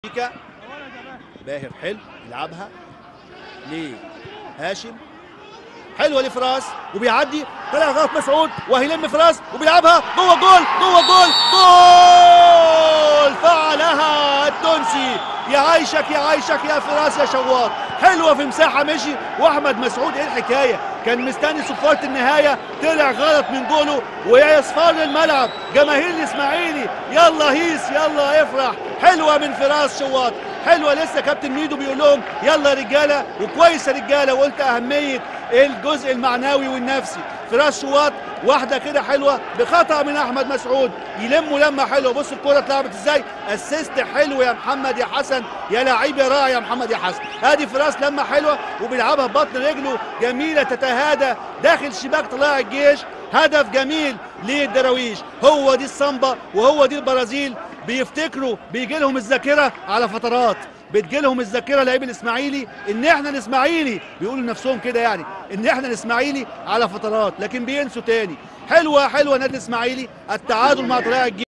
بيكا باهر حلو يلعبها لهاشم حلوه لفراس وبيعدي طلع غلط مسعود وهيلم فراس وبيلعبها جوه جول جوه جول جول فعلها التونسي يا عايشك يا عايشك يا فراس يا شواط حلوه في مساحه مشي واحمد مسعود ايه الحكايه كان مستني صفاره النهايه طلع غلط من جوله ويا اصفار الملعب جماهير الاسماعيلي يلا هيس يلا افرح حلوه من فراس شواط حلوه لسه كابتن ميدو بيقول لهم يلا يا رجاله وكويس يا رجاله وقلت اهميه الجزء المعنوي والنفسي فراس شواط واحده كده حلوه بخطا من احمد مسعود يلموا لمه حلوه بص الكره اتلعبت ازاي اسيست حلو يا محمد يا حسن يا لعيب يا راعي يا محمد يا حسن ادي فراس لمه حلوه وبيلعبها ببطن رجله جميله تتهادى داخل شباك طلائع الجيش هدف جميل للدراويش هو دي السامبا وهو دي البرازيل بيفتكروا بيجي لهم الذاكره على فترات بتجي لهم الذاكره لعيب الاسماعيلي ان احنا الاسماعيلي بيقولوا لنفسهم كده يعني ان احنا الاسماعيلي على فترات لكن بينسوا تاني حلوه حلوه نادي الاسماعيلي التعادل مع طلائع الجيش